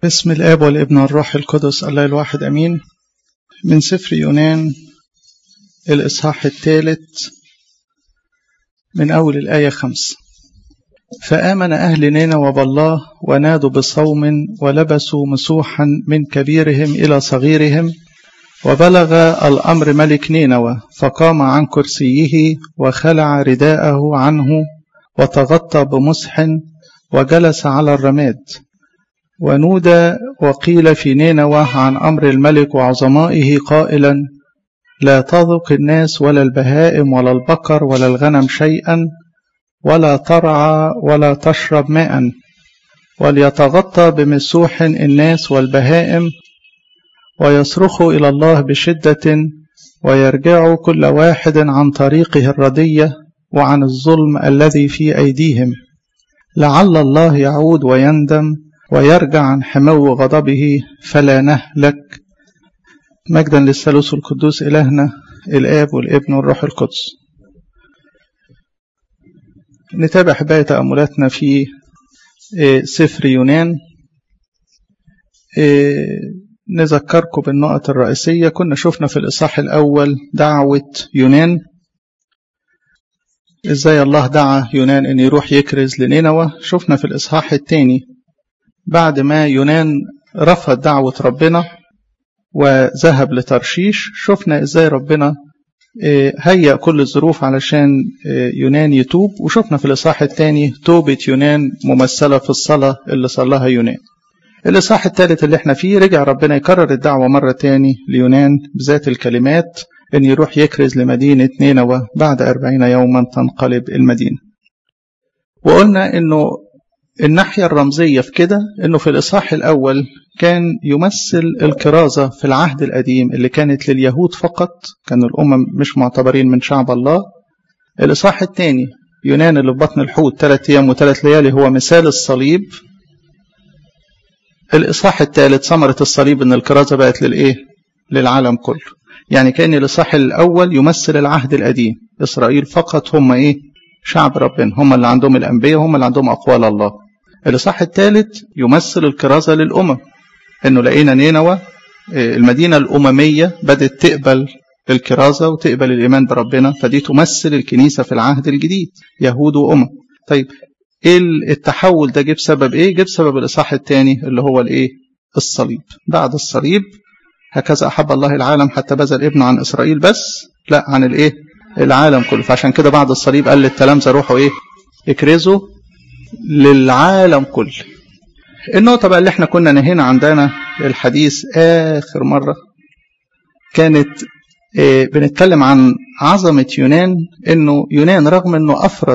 باسم الآب والابن والروح القدس الله الواحد أمين من سفر يونان الإصحاح الثالث من أول الآية خمس فآمن أهل نينوى بالله ونادوا بصوم ولبسوا مسوحا من كبيرهم إلى صغيرهم وبلغ الأمر ملك نينوى فقام عن كرسيه وخلع رداءه عنه وتغطى بمسح وجلس على الرماد ونودى وقيل في نينوى عن أمر الملك وعظمائه قائلا لا تذق الناس ولا البهائم ولا البقر ولا الغنم شيئا ولا ترعى ولا تشرب ماء وليتغطى بمسوح الناس والبهائم ويصرخوا إلى الله بشدة ويرجعوا كل واحد عن طريقه الردية وعن الظلم الذي في أيديهم لعل الله يعود ويندم ويرجع عن حمو غضبه فلا نهلك مجدا للثالوث القدوس إلهنا الآب والابن والروح القدس نتابع حباية تأملاتنا في سفر يونان نذكركم بالنقط الرئيسية كنا شفنا في الإصحاح الأول دعوة يونان إزاي الله دعا يونان أن يروح يكرز لنينوى شفنا في الإصحاح الثاني بعد ما يونان رفض دعوة ربنا وذهب لترشيش شفنا إزاي ربنا هيأ كل الظروف علشان يونان يتوب وشفنا في الإصحاح الثاني توبة يونان ممثلة في الصلاة اللي صلاها يونان الإصحاح الثالث اللي احنا فيه رجع ربنا يكرر الدعوة مرة تاني ليونان بذات الكلمات أن يروح يكرز لمدينة نينوى بعد أربعين يوما تنقلب المدينة وقلنا أنه الناحية الرمزية في كده أنه في الإصحاح الأول كان يمثل الكرازة في العهد القديم اللي كانت لليهود فقط كان الأمم مش معتبرين من شعب الله الإصحاح الثاني يونان اللي في بطن الحوت ثلاث أيام وثلاث ليالي هو مثال الصليب الإصحاح الثالث ثمرة الصليب أن الكرازة بقت للإيه؟ للعالم كله يعني كان الإصحاح الأول يمثل العهد القديم إسرائيل فقط هم إيه؟ شعب ربنا هم اللي عندهم الأنبياء هم اللي عندهم أقوال الله الإصحاح الثالث يمثل الكرازة للأمم إنه لقينا نينوى المدينة الأممية بدأت تقبل الكرازة وتقبل الإيمان بربنا فدي تمثل الكنيسة في العهد الجديد يهود وأمم طيب ايه التحول ده جه بسبب ايه جه بسبب الاصحاح الثاني اللي هو الايه الصليب بعد الصليب هكذا احب الله العالم حتى بذل ابنه عن اسرائيل بس لا عن الايه العالم كله فعشان كده بعد الصليب قال للتلامذه روحوا ايه اكرزوا للعالم كله النقطه بقى اللي احنا كنا نهينا عندنا الحديث اخر مره كانت إيه بنتكلم عن عظمه يونان انه يونان رغم انه افرد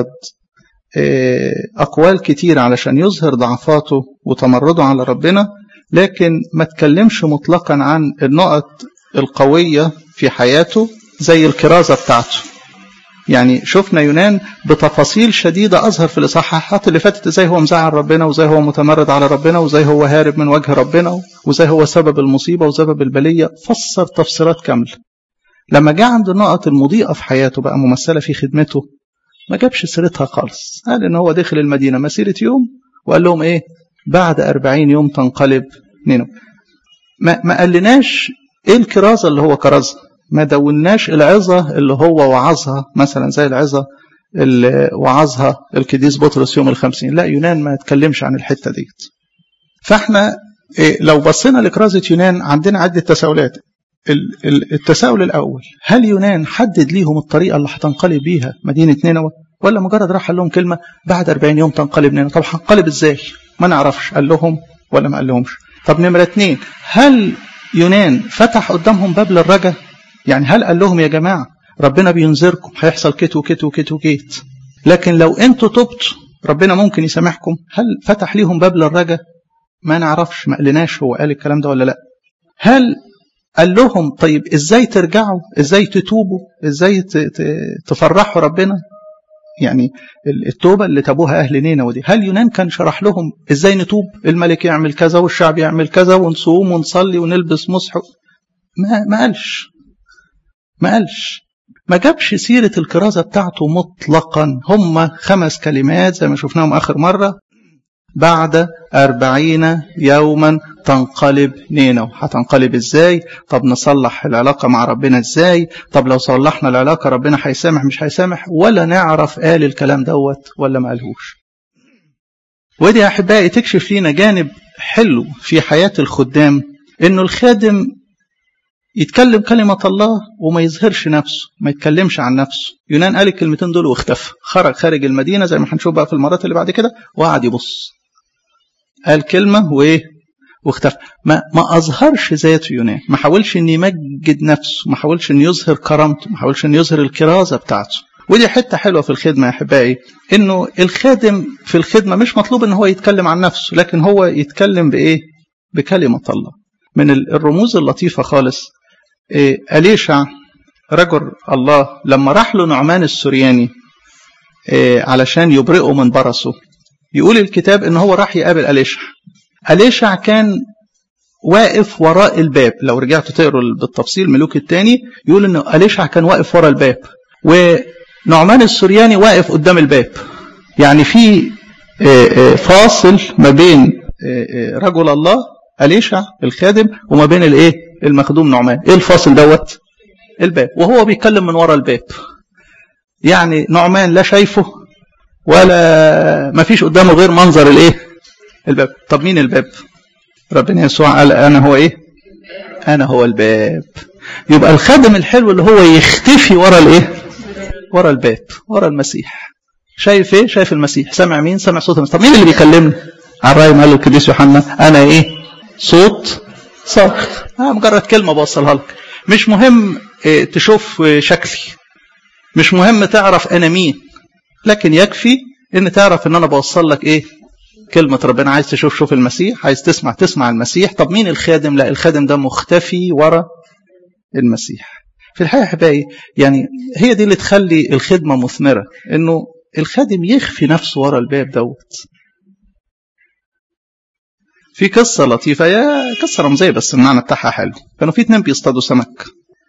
أقوال كتير علشان يظهر ضعفاته وتمرده على ربنا لكن ما تكلمش مطلقا عن النقط القوية في حياته زي الكرازة بتاعته يعني شفنا يونان بتفاصيل شديدة أظهر في الإصحاحات اللي فاتت إزاي هو مزعل ربنا وإزاي هو متمرد على ربنا وإزاي هو هارب من وجه ربنا وإزاي هو سبب المصيبة وسبب البلية فسر تفسيرات كاملة لما جاء عند النقط المضيئة في حياته بقى ممثلة في خدمته ما جابش سيرتها خالص قال ان هو دخل المدينة مسيرة يوم وقال لهم ايه بعد أربعين يوم تنقلب نينو ما, ما قالناش ايه الكرازة اللي هو كرزها ما دوناش العظة اللي هو وعظها مثلا زي العظة اللي وعظها القديس بطرس يوم الخمسين لا يونان ما يتكلمش عن الحتة ديت فاحنا إيه لو بصينا لكرازة يونان عندنا عدة تساؤلات التساؤل الأول هل يونان حدد ليهم الطريقة اللي هتنقلب بيها مدينة نينوى ولا مجرد راح قال لهم كلمة بعد 40 يوم تنقلب نينوى طب هنقلب ازاي ما نعرفش قال لهم ولا ما قال لهمش طب نمرة اتنين هل يونان فتح قدامهم باب للرجا يعني هل قال لهم يا جماعة ربنا بينذركم هيحصل كت وكت وكت وكت لكن لو انتوا تبتوا ربنا ممكن يسامحكم هل فتح ليهم باب للرجا ما نعرفش ما قالناش هو قال الكلام ده ولا لا هل قال لهم طيب ازاي ترجعوا ازاي تتوبوا ازاي تفرحوا ربنا يعني التوبة اللي تابوها أهل نينوى دي هل يونان كان شرح لهم ازاي نتوب الملك يعمل كذا والشعب يعمل كذا ونصوم ونصلي ونلبس مصح ما ما قالش ما قالش ما جابش سيرة الكرازة بتاعته مطلقا هم خمس كلمات زي ما شفناهم آخر مرة بعد أربعين يوما تنقلب نينو هتنقلب ازاي طب نصلح العلاقة مع ربنا ازاي طب لو صلحنا العلاقة ربنا هيسامح مش هيسامح ولا نعرف قال الكلام دوت ولا ما قالهوش ودي يا احبائي تكشف لينا جانب حلو في حياة الخدام انه الخادم يتكلم كلمة الله وما يظهرش نفسه ما يتكلمش عن نفسه يونان قال الكلمتين دول واختفى خرج خارج المدينة زي ما هنشوف بقى في المرات اللي بعد كده وقعد يبص قال كلمة وايه واختفى ما ما اظهرش ذاته يونان ما حاولش ان يمجد نفسه ما حاولش ان يظهر كرامته ما حاولش ان يظهر الكرازة بتاعته ودي حتة حلوة في الخدمة يا أحبائي إنه الخادم في الخدمة مش مطلوب إن هو يتكلم عن نفسه لكن هو يتكلم بإيه؟ بكلمة الله من الرموز اللطيفة خالص إيه أليشع رجل الله لما راح له نعمان السورياني إيه علشان يبرئه من برصه يقول الكتاب إن هو راح يقابل أليشع أليشع كان واقف وراء الباب لو رجعتوا تقروا بالتفصيل ملوك الثاني يقول إن أليشع كان واقف وراء الباب ونعمان السورياني واقف قدام الباب يعني في فاصل ما بين رجل الله أليشع الخادم وما بين الايه المخدوم نعمان ايه الفاصل دوت الباب وهو بيتكلم من ورا الباب يعني نعمان لا شايفه ولا ما فيش قدامه غير منظر الايه الباب طب مين الباب ربنا يسوع قال انا هو ايه انا هو الباب يبقى الخادم الحلو اللي هو يختفي ورا الايه ورا الباب ورا المسيح شايف ايه شايف المسيح سامع مين سامع صوت المسيح طب مين اللي بيكلمني على الرأي قال القديس يوحنا انا ايه صوت صرخ آه مجرد كلمه بوصلها لك مش مهم إيه تشوف شكلي مش مهم تعرف انا مين لكن يكفي ان تعرف ان انا بوصل لك ايه كلمة ربنا عايز تشوف شوف المسيح عايز تسمع تسمع المسيح طب مين الخادم لا الخادم ده مختفي ورا المسيح في الحقيقة أحبائي يعني هي دي اللي تخلي الخدمة مثمرة إنه الخادم يخفي نفسه ورا الباب دوت في قصة لطيفة يا قصة رمزية بس المعنى بتاعها حلو كانوا في اتنين بيصطادوا سمك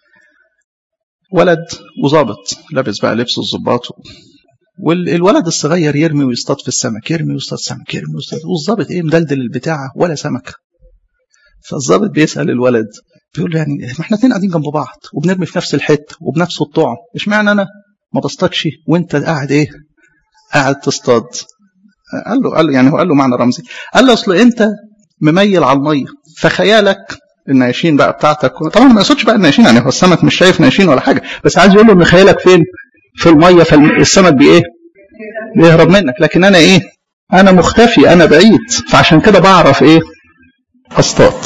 ولد وظابط لابس بقى لبس الظباط والولد الصغير يرمي ويصطاد في السمك يرمي ويصطاد سمك يرمي ويصطاد والظابط ايه مدلدل البتاعة ولا سمكة فالظابط بيسأل الولد بيقول له يعني ما احنا اتنين قاعدين جنب بعض وبنرمي في نفس الحته وبنفس الطعم اشمعنى انا ما بصطادش وانت قاعد ايه قاعد تصطاد قال له قال له يعني هو قال له معنى رمزي قال له اصل انت مميل على الميه فخيالك النياشين بقى بتاعتك طبعا ما يقصدش بقى النياشين يعني هو السمك مش شايف نياشين ولا حاجه بس عايز يقول له ان خيالك فين في الميه فالسمك بايه بيهرب منك لكن انا ايه انا مختفي انا بعيد فعشان كده بعرف ايه اصطاد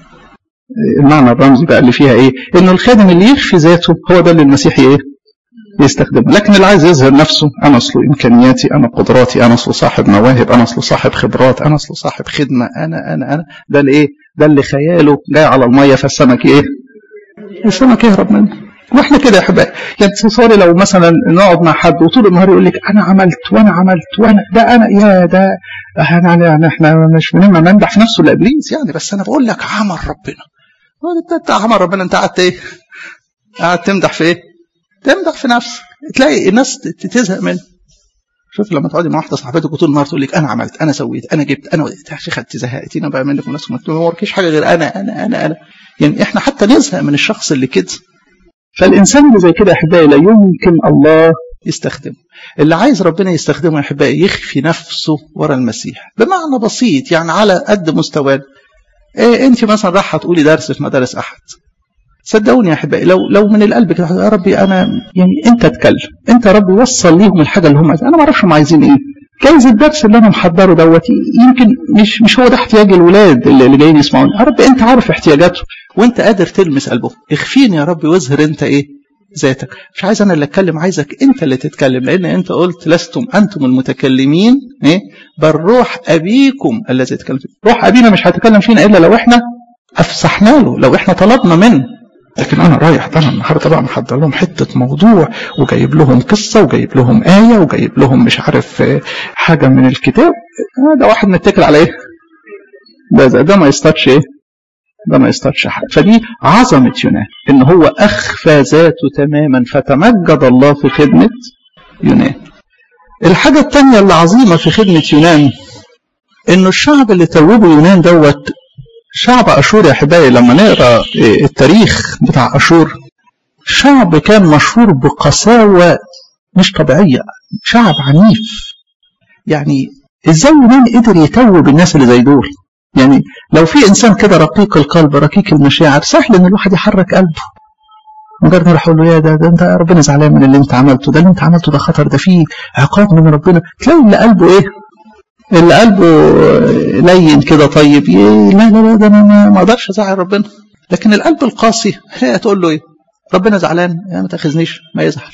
المعنى الرمزي بقى اللي فيها ايه انه الخادم اللي يخفي ذاته هو ده اللي المسيح ايه يستخدمه لكن اللي عايز يظهر نفسه انا اصله امكانياتي انا قدراتي انا اصله صاحب مواهب انا اصله صاحب خبرات انا اصله صاحب خدمه انا انا انا ده اللي ايه ده اللي خياله جاي على الميه فالسمك ايه السمك يهرب منه واحنا كده يا احبائي يعني تصوري لو مثلا نقعد مع حد وطول النهار يقول لك انا عملت وانا عملت وانا ده انا يا ده يعني, يعني احنا مش بنمنع نمدح في نفسه لابليس يعني بس انا بقول لك عمل ربنا انت عمل ربنا انت قعدت ايه؟ قاعد تمدح في ايه؟ تمدح في نفسك تلاقي الناس تزهق منه شوف لما تقعدي مع واحده صاحبتك وطول النهار تقول لك انا عملت انا سويت انا جبت انا وديت يا شيخ انت زهقتينا بقى منك وناس ما وراكيش حاجه غير انا انا انا انا يعني احنا حتى نزهق من الشخص اللي كده فالانسان اللي زي كده يا احبائي لا يمكن الله يستخدمه اللي عايز ربنا يستخدمه يا احبائي يخفي نفسه ورا المسيح بمعنى بسيط يعني على قد مستواه إيه انت مثلا راح تقولي درس في مدارس احد صدقوني يا احبائي لو لو من القلب كده يا ربي انا يعني انت اتكلم انت يا ربي وصل ليهم الحاجه اللي هم عايزين انا ما اعرفش هم عايزين ايه جايز الدرس اللي انا محضره دوت يمكن مش مش هو ده احتياج الولاد اللي, اللي جايين يسمعوني يا رب انت عارف احتياجاتهم وانت قادر تلمس قلبهم اخفيني يا رب واظهر انت ايه ذاتك مش عايز انا اللي اتكلم عايزك انت اللي تتكلم لان انت قلت لستم انتم المتكلمين ايه بل روح ابيكم الذي يتكلم روح ابينا مش هيتكلم فينا الا لو احنا افسحنا له لو احنا طلبنا منه لكن انا رايح ده انا النهارده بقى محضر لهم حته موضوع وجايب لهم قصه وجايب لهم ايه وجايب لهم مش عارف حاجه من الكتاب ده واحد متكل على ايه؟ ده ده ما يصطادش ايه؟ ده ما يصطادش حاجه فدي عظمه يونان ان هو اخفى ذاته تماما فتمجد الله في خدمه يونان الحاجه الثانيه اللي عظيمه في خدمه يونان انه الشعب اللي توبه يونان دوت شعب أشور يا أحبائي لما نقرأ التاريخ بتاع أشور شعب كان مشهور بقساوة مش طبيعية شعب عنيف يعني ازاي يونان قدر يتوب الناس اللي زي دول يعني لو في انسان كده رقيق القلب رقيق المشاعر سهل ان الواحد يحرك قلبه مجرد ما اقول له يا ده, ده انت ربنا زعلان من اللي انت عملته ده اللي انت عملته ده خطر ده فيه عقاب من ربنا تلاقي اللي قلبه ايه اللي قلبه لين كده طيب لا لا لا ده انا ما اقدرش ازعل ربنا لكن القلب القاسي هي تقول له ايه ربنا زعلان يا ما تاخذنيش ما يزعل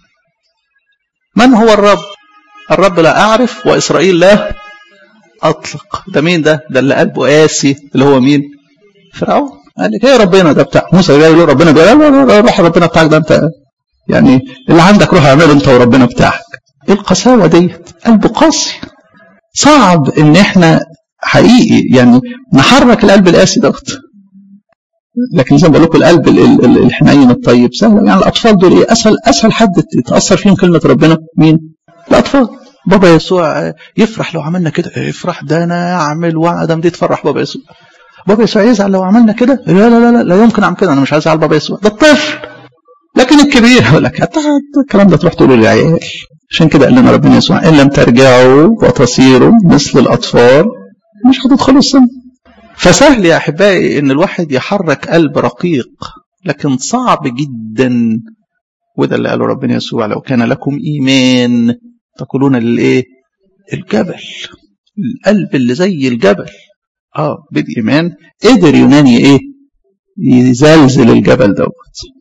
من هو الرب الرب لا اعرف واسرائيل لا اطلق ده مين ده ده اللي قلبه قاسي اللي هو مين فرعون قال لك ايه ربنا ده بتاع موسى جاي له ربنا بيقول لا لا لا روح ربنا بتاعك ده انت يعني اللي عندك روح اعمله انت وربنا بتاعك ايه القساوه ديت قلبه قاسي صعب ان احنا حقيقي يعني نحرك القلب القاسي دوت لكن زي ما بقول لكم القلب الحنين الطيب سهل يعني الاطفال دول ايه اسهل اسهل حد تتاثر فيهم كلمه ربنا مين؟ الاطفال بابا يسوع يفرح لو عملنا كده يفرح ده انا اعمل وعدم دي تفرح بابا يسوع بابا يسوع يزعل لو عملنا كده لا لا لا لا, لا يمكن اعمل كده انا مش عايز ازعل بابا يسوع ده الطفل لكن الكبير يقول لك الكلام ده تروح تقوله للعيال عشان كده قال لنا ربنا يسوع ان لم ترجعوا وتصيروا مثل الاطفال مش هتدخلوا السنه فسهل يا احبائي ان الواحد يحرك قلب رقيق لكن صعب جدا وده اللي قاله ربنا يسوع لو كان لكم ايمان تقولون للايه الجبل القلب اللي زي الجبل اه بالايمان قدر يوناني ايه يزلزل الجبل دوت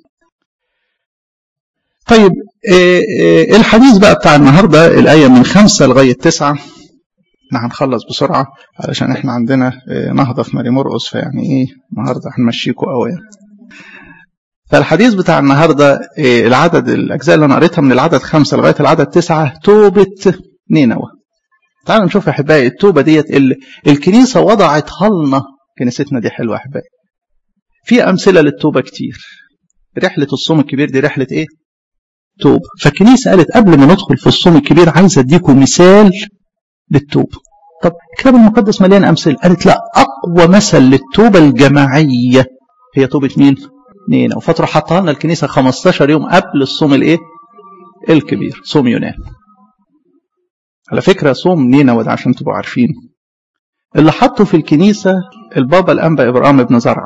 طيب إيه إيه الحديث بقى بتاع النهارده الايه من خمسة لغايه تسعة احنا هنخلص بسرعه علشان احنا عندنا إيه نهضه في ماري مرقس فيعني ايه النهارده هنمشيكوا قوي يعني. فالحديث بتاع النهارده إيه العدد الاجزاء اللي انا قريتها من العدد خمسة لغايه العدد تسعة توبه نينوى تعالوا نشوف يا احبائي التوبه ديت اللي الكنيسه وضعتها لنا كنيستنا دي حلوه يا احبائي في امثله للتوبه كتير رحله الصوم الكبير دي رحله ايه توبه فالكنيسه قالت قبل ما ندخل في الصوم الكبير عايزه اديكم مثال للتوبه طب الكتاب المقدس مليان امثله قالت لا اقوى مثل للتوبه الجماعيه هي توبه مين نينا وفتره حطها لنا الكنيسه 15 يوم قبل الصوم الايه الكبير صوم يونان على فكرة صوم نينوى ده عشان تبقوا عارفين اللي حطه في الكنيسة البابا الأنبا إبراهيم ابن زرعة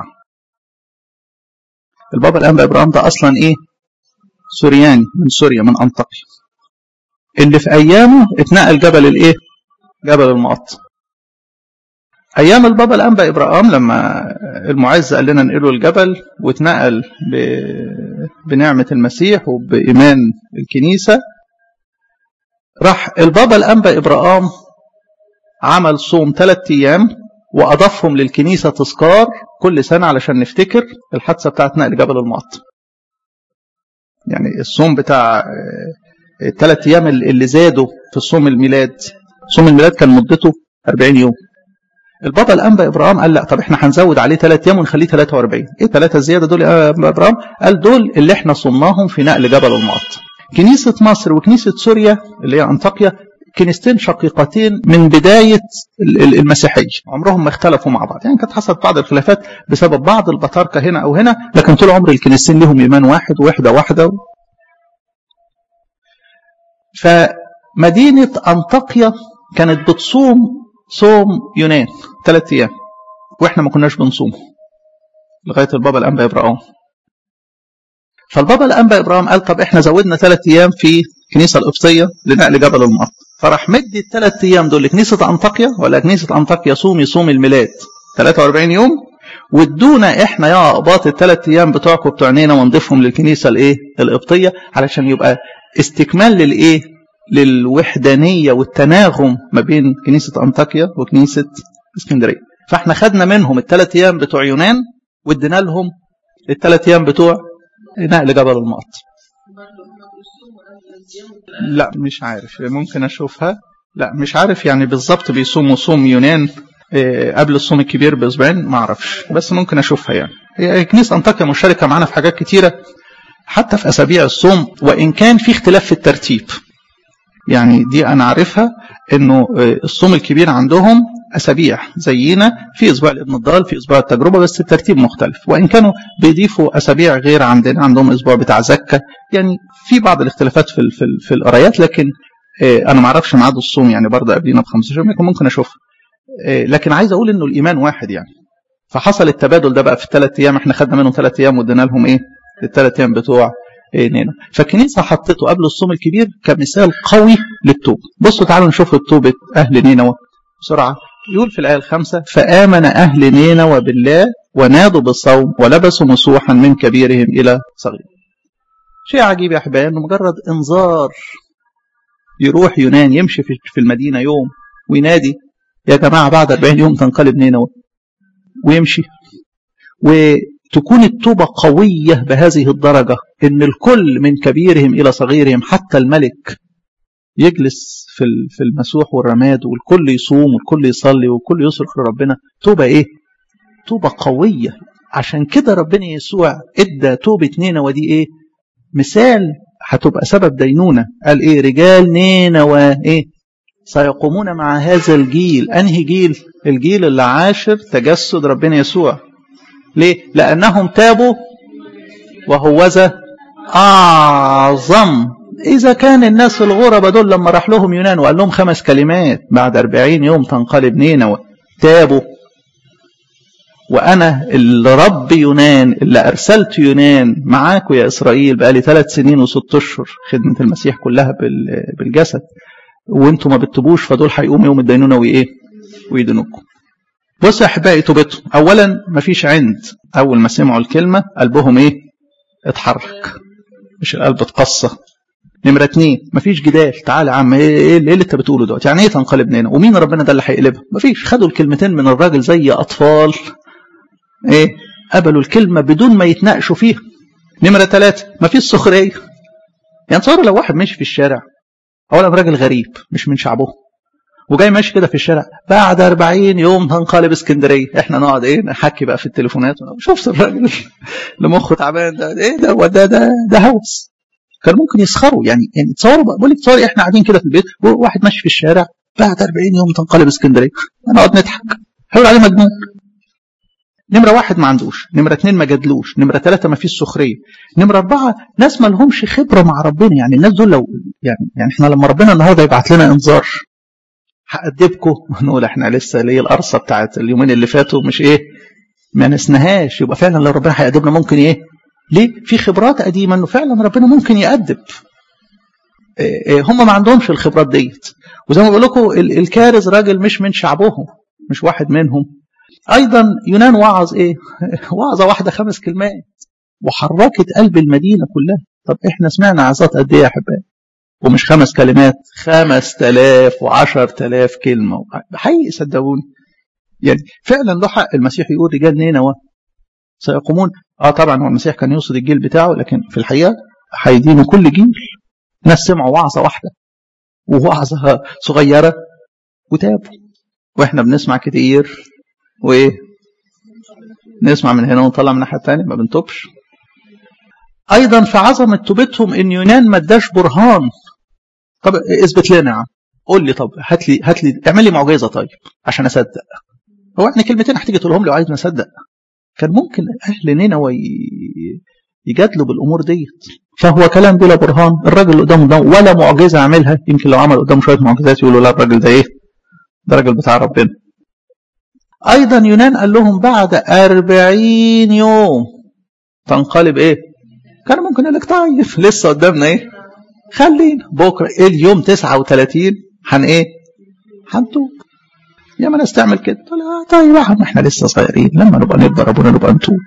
البابا الأنبا إبراهيم ده أصلا إيه سورياني من سوريا من أنطاكيا اللي في أيامه اتنقل جبل الإيه جبل المقط أيام البابا الأنبا إبراهيم لما المعز قال لنا ننقله الجبل واتنقل ب... بنعمة المسيح وبإيمان الكنيسة راح البابا الأنبا إبراهام عمل صوم ثلاثة أيام وأضافهم للكنيسة تذكار كل سنة علشان نفتكر الحادثة بتاعت نقل جبل المقط يعني الصوم بتاع الثلاث أيام اللي زادوا في الصوم الميلاد صوم الميلاد كان مدته 40 يوم البابا الأنبا إبراهام قال لا طب احنا هنزود عليه ثلاث أيام ونخليه 43 ايه ثلاثة زيادة دول يا إبراهام قال دول اللي احنا صمناهم في نقل جبل المقط كنيسة مصر وكنيسة سوريا اللي هي أنطاكيا كنيستين شقيقتين من بداية المسيحية عمرهم ما اختلفوا مع بعض يعني كانت حصلت بعض الخلافات بسبب بعض البطاركة هنا أو هنا لكن طول عمر الكنيستين لهم إيمان واحد ووحدة واحدة فمدينة أنطاكيا كانت بتصوم صوم يونان ثلاث أيام وإحنا ما كناش بنصوم لغاية البابا الأنبا إبراهيم فالبابا الانبا ابراهيم قال طب احنا زودنا ثلاث ايام في الكنيسه القبطيه لنقل جبل المقط فراح مدي الثلاث ايام دول لكنيسه انطاكيا ولا كنيسه انطاكيا صومي صوم الميلاد 43 يوم وادونا احنا يا اقباط الثلاث ايام بتوعكم بتوع نينا ونضيفهم للكنيسه الايه القبطيه علشان يبقى استكمال للايه للوحدانيه والتناغم ما بين كنيسه انطاكيا وكنيسه اسكندريه فاحنا خدنا منهم الثلاث ايام بتوع يونان وادينا لهم الثلاث ايام بتوع نقل جبل المقط لا مش عارف ممكن اشوفها لا مش عارف يعني بالظبط بيصوموا صوم يونان قبل الصوم الكبير باسبوعين ما اعرفش بس ممكن اشوفها يعني هي كنيسه انطاكيا مشتركه معانا في حاجات كتيره حتى في اسابيع الصوم وان كان في اختلاف في الترتيب يعني دي انا عارفها انه الصوم الكبير عندهم اسابيع زينا في اسبوع الابن الضال في اسبوع التجربه بس الترتيب مختلف وان كانوا بيضيفوا اسابيع غير عندنا عندهم اسبوع بتاع زكه يعني في بعض الاختلافات في في, في القرايات لكن انا ما اعرفش ميعاد الصوم يعني برضه قبلينا ب 15 يوم ممكن اشوف لكن عايز اقول انه الايمان واحد يعني فحصل التبادل ده بقى في الثلاث ايام احنا خدنا منهم ثلاث ايام وادينا لهم ايه الثلاث ايام بتوع إيه نينا فالكنيسه حطته قبل الصوم الكبير كمثال قوي للتوبه بصوا تعالوا نشوف التوبه اهل نينوى بسرعه يقول في الايه الخامسه فامن اهل نينوى بالله ونادوا بالصوم ولبسوا مسوحا من كبيرهم الى صغير شيء عجيب يا احبائي انه مجرد انذار يروح يونان يمشي في المدينه يوم وينادي يا جماعه بعد 40 يوم تنقلب نينوى ويمشي وتكون التوبة قوية بهذه الدرجة إن الكل من كبيرهم إلى صغيرهم حتى الملك يجلس في في المسوح والرماد والكل يصوم والكل يصلي والكل يصرخ لربنا توبة إيه؟ توبة قوية عشان كده ربنا يسوع ادى توبة نينوى دي إيه؟ مثال هتبقى سبب دينونة قال إيه رجال نينوى إيه؟ سيقومون مع هذا الجيل أنهي جيل؟ الجيل اللي عاشر تجسد ربنا يسوع ليه؟ لأنهم تابوا وهوذا أعظم إذا كان الناس الغرباء دول لما راح لهم يونان وقال لهم خمس كلمات بعد أربعين يوم تنقلب نينوى تابوا وأنا اللي رب يونان اللي أرسلت يونان معاكم يا إسرائيل بقالي ثلاث سنين وست أشهر خدمة المسيح كلها بالجسد وانتم ما بتتوبوش فدول هيقوموا يوم الدينونة وإيه ويدنوكم بص يا احبائي توبتهم اولا مفيش عند اول ما سمعوا الكلمه قلبهم ايه اتحرك مش القلب اتقصى نمرة اتنين مفيش جدال تعالى يا عم ايه, إيه اللي انت بتقوله دلوقتي يعني ايه تنقلب نينا ومين ربنا ده اللي هيقلبها مفيش خدوا الكلمتين من الراجل زي اطفال ايه قبلوا الكلمه بدون ما يتناقشوا فيها نمرة ثلاثة مفيش سخرية يعني تصوروا لو واحد ماشي في الشارع اولا راجل غريب مش من شعبه وجاي ماشي كده في الشارع بعد 40 يوم هنقلب اسكندريه احنا نقعد ايه نحكي بقى في التليفونات شفت الراجل اللي مخه تعبان ده ايه ده ده ده ده هوس كان ممكن يسخروا يعني يعني تصوروا بقى بقول لك تصوري احنا قاعدين كده في البيت وواحد ماشي في الشارع بعد 40 يوم تنقلب اسكندريه هنقعد نضحك هيقول عليه مجنون نمرة واحد ما عندوش نمرة اتنين ما جادلوش نمرة ثلاثة ما فيش سخرية نمرة أربعة ناس ما لهمش خبرة مع ربنا يعني الناس دول لو يعني يعني احنا لما ربنا النهارده يبعت لنا انذار هأدبكم نقول احنا لسه ليه القرصة بتاعت اليومين اللي فاتوا مش ايه ما نسناهاش يبقى فعلا لو ربنا هيأدبنا ممكن ايه ليه في خبرات قديمة انه فعلا ربنا ممكن يأدب إيه إيه هم ما عندهمش الخبرات ديت وزي ما بقول لكم الكارز راجل مش من شعبهم مش واحد منهم ايضا يونان وعظ ايه وعظه واحده خمس كلمات وحركت قلب المدينه كلها طب احنا سمعنا عظات قد ايه يا احبائي ومش خمس كلمات خمس تلاف وعشر تلاف كلمة حقيقي صدقوني يعني فعلا له حق المسيح يقول رجال نينوى سيقومون اه طبعا هو المسيح كان يقصد الجيل بتاعه لكن في الحقيقة هيدينوا كل جيل ناس سمعوا وعظة واحدة ووعظة صغيرة وتابوا واحنا بنسمع كتير وايه نسمع من هنا ونطلع من الناحية الثانية ما بنتوبش ايضا في عظمه توبتهم ان يونان ما اداش برهان طب اثبت لنا يا عم قول لي طب هات لي هات لي اعمل لي معجزه طيب عشان اصدق هو احنا كلمتين هتيجي تقولهم لي وعايز نصدق كان ممكن اهل نينوى يجادلوا بالامور ديت فهو كلام بلا برهان الراجل اللي قدامه ده ولا معجزه عملها يمكن لو عمل قدامه شويه معجزات يقولوا لا الراجل ده ايه ده راجل بتاع ربنا ايضا يونان قال لهم بعد أربعين يوم تنقلب ايه كان ممكن يقول لك طيب لسه قدامنا ايه خلينا بكره إيه اليوم 39 هن ايه هنتوب يا ما ناس تعمل كده طيب يا عم احنا لسه صغيرين لما نبقى نكبر ابونا نبقى نتوب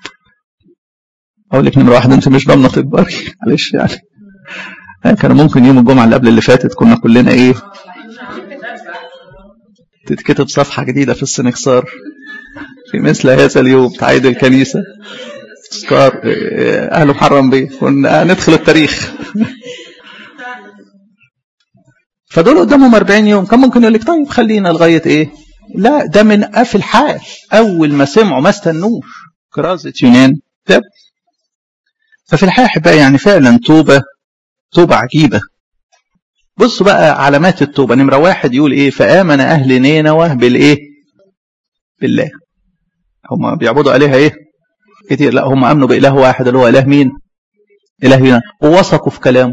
اقول لك نمره واحده انت مش ضامنه تكبري معلش يعني كان ممكن يوم الجمعه اللي قبل اللي فاتت كنا كلنا ايه تتكتب صفحه جديده في السنكسار في مثل هذا اليوم تعيد الكنيسه تذكار اهل محرم بيه كنا ندخل التاريخ فدول قدامهم 40 يوم كان ممكن يقول لك طيب خلينا لغايه ايه لا ده من في الحال اول ما سمعوا ما استنوش كرازه يونان تاب ففي الحقيقه احبائي يعني فعلا توبه توبه عجيبه بصوا بقى علامات التوبه نمره واحد يقول ايه فامن اهل نينوى بالايه بالله هم بيعبدوا آلهة ايه كتير لا هم امنوا بإله واحد اللي هو إله مين إله يونان ووثقوا في كلامه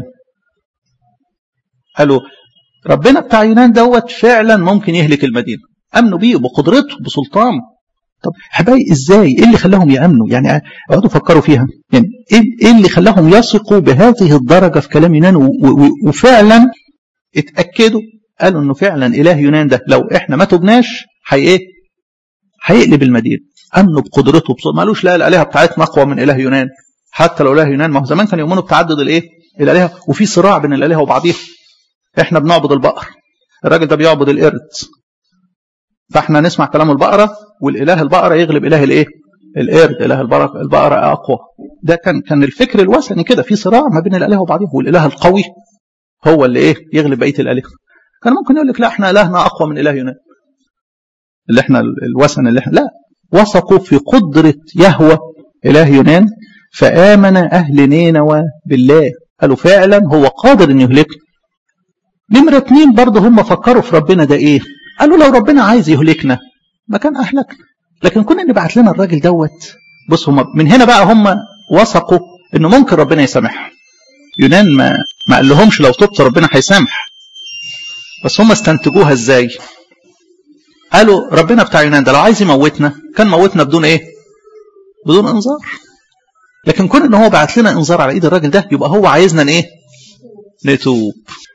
قالوا ربنا بتاع يونان دوت فعلا ممكن يهلك المدينة امنوا بيه بقدرته بسلطانه طب حبايبي ازاي ايه اللي خلاهم يامنوا يعني اقعدوا فكروا فيها يعني ايه اللي خلاهم يثقوا بهذه الدرجه في كلام يونان وفعلا اتاكدوا قالوا انه فعلا اله يونان ده لو احنا ما تبناش هي ايه هيقلب المدينه امنوا بقدرته بصوت ما قالوش لا الالهه بتاعتنا اقوى من اله يونان حتى لو اله يونان ما هو زمان كانوا يؤمنوا بتعدد الايه الالهه وفي صراع بين الالهه وبعضيها احنا بنعبد البقر الراجل ده بيعبد القرد فاحنا نسمع كلام البقره والاله البقره يغلب اله الايه القرد اله البقره البقره اقوى ده كان كان الفكر الوثني كده في صراع ما بين الالهه وبعضهم والاله القوي هو اللي ايه يغلب بقيه الالهه كان ممكن يقول لك لا احنا الهنا اقوى من اله يونان اللي احنا الوثن اللي احنا لا وثقوا في قدره يهوى اله يونان فامن اهل نينوى بالله قالوا فعلا هو قادر ان يهلكنا نمرة اتنين برضه هم فكروا في ربنا ده ايه قالوا لو ربنا عايز يهلكنا ما كان اهلكنا لكن كنا نبعت لنا الراجل دوت بص هم من هنا بقى هم وثقوا انه ممكن ربنا يسامحهم يونان ما ما قال لهمش لو تبت ربنا هيسامح بس هم استنتجوها ازاي قالوا ربنا بتاع يونان ده لو عايز يموتنا كان موتنا بدون ايه بدون انذار لكن كون ان هو بعت لنا انذار على ايد الراجل ده يبقى هو عايزنا ايه نتوب